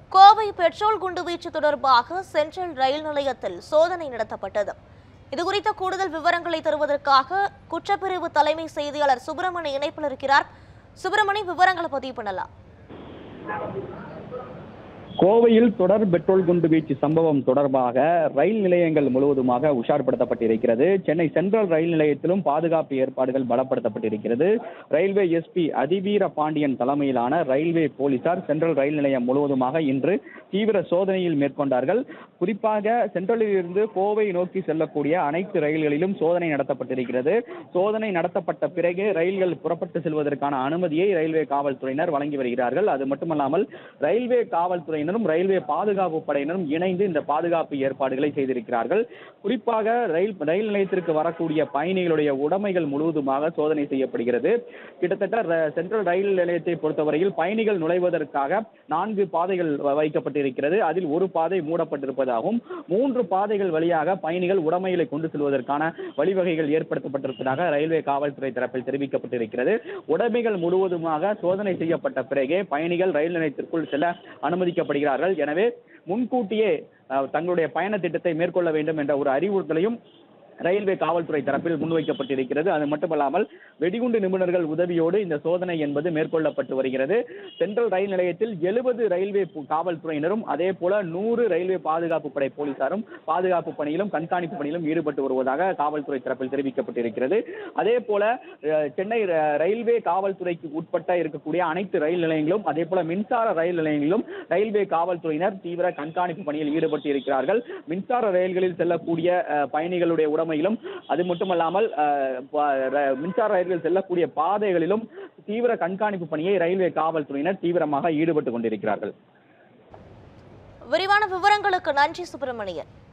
Kovai petrol குண்டுவீச்சு தொடர்பாக central ரயில் நிலையத்தில் சோதனை நடத்தப்பட்டது இதுகுறித்த கூடுதல் விவரங்களை தருவதற்காக குற்றப்பிரிவு தலைமை செய்தியாளர் சுப்பிரமணி இணைப்பில் இருக்கிறார் சுப்பிரமணி விவரங்களை பதிவு பண்ணலாம் கோவையில் தொடர் பெட்ரோல் குண்டு வீச்சு சம்பவம் தொடர்பாக ரயில் நிலையங்கள் முழுவதுமாக உஷார்படுத்தப்பட்டிருக்கிறது சென்னை சென்ட்ரல் ரயில் நிலையத்திலும் பாதுகாப்பு ஏற்பாடுகள் பலப்படுத்தப்பட்டிருக்கிறது ரயில்வே எஸ்பி அதிவீர பாண்டியன் தலைமையிலான ரயில்வே போலீசார் சென்ட்ரல் ரயில் நிலையம் முழுவதுமாக இன்று தீவிர சோதனையில் மேற்கொண்டார்கள் குறிப்பாக சென்ட்ரலில் இருந்து கோவை நோக்கி செல்லக்கூடிய அனைத்து ரயில்களிலும் சோதனை நடத்தப்பட்டிருக்கிறது சோதனை நடத்தப்பட்ட பிறகு ரயில்கள் புறப்பட்டு செல்வதற்கான அனுமதியை ரயில்வே காவல்துறையினர் வழங்கி வருகிறார்கள் அது மட்டுமல்லாமல் ரயில்வே காவல்துறையினரும் ரயில்வே பாதுகாப்பு படையினரும் இணைந்து இந்த பாதுகாப்பு ஏற்பாடுகளை செய்திருக்கிறார்கள் குறிப்பாக ரயில் ரயில் நிலையத்திற்கு வரக்கூடிய பயணிகளுடைய உடைமைகள் முழுவதுமாக சோதனை செய்யப்படுகிறது கிட்டத்தட்ட ர- சென்ட்ரல் ரயில் நிலையத்தை பொறுத்தவரையில் பயணிகள் நுழைவதற்காக நான்கு பாதைகள் வ- வைக்கப்பட்டிருக்கிறது அதில் ஒரு பாதை மூடப்பட்டிருப்பதாகவும் மூன்று பாதைகள் வழியாக பயணிகள் உடைமைகளை கொண்டு செல்வதற்கான வழிவகைகள் ஏற்படுத்தப்பட்டிருப்பதாக ரயில்வே காவல்துறை தரப்பில் தெரிவிக்கப்பட்டிருக்கிறது உடைமைகள் முழுவதுமாக சோதனை செய்யப்பட்ட பிறகே பயணிகள் ரயில் நிலையத்திற்குள் செல்ல அனுமதிக்கப்படுகிறார்கள் எனவே முன்கூட்டியே அஹ், தங்களுடைய பயண திட்டத்தை மேற்கொள்ள வேண்டும் என்ற ஒரு அறிவுறுத்தலையும் ரயில்வே காவல்துறை தரப்பில் முன்வைக்கப்பட்டிருக்கிறது அது மட்டுமல்லாமல் வெடிகுண்டு நிபுணர்கள் உதவியோடு இந்த சோதனை என்பது மேற்கொள்ளப்பட்டு வருகிறது சென்ட்ரல் ரயில் நிலையத்தில் எழுபது ரயில்வே பு- காவல்துறையினரும் அதே போல நூறு ரயில்வே பாதுகாப்பு படை போலீசாரும் பாதுகாப்பு பணியிலும் கண்காணிப்பு பணியிலும் ஈடுபட்டு வருவதாக காவல்துறை தரப்பில் தெரிவிக்கப்பட்டிருக்கிறது அதே போல அஹ், சென்னை ர- ரயில்வே காவல்துறைக்கு உட்பட்ட இருக்கக்கூடிய அனைத்து ரயில் நிலையங்களும் அதே போல மின்சார ரயில் நிலையங்களிலும் ரயில்வே காவல்துறையினர் தீவிர கண்காணிப்பு பணியில் ஈடுபட்டு இருக்கிறார்கள் மின்சார ரயில்களில் செல்லக்கூடிய அஹ், பயணிகளுடைய உடைமையிலும் அது மட்டுமல்லாமல் அஹ், ப- ர- மின்சார ரயில்கள் செல்லக்கூடிய பாதைகளிலும் தீவிர கண்காணிப்பு பணியை ரயில்வே காவல்துறையினர் தீவிரமாக ஈடுபட்டு கொண்டிருக்கிறார்கள் விரிவான விவரங்களுக்கு நன்றி சுப்பிரமணியன்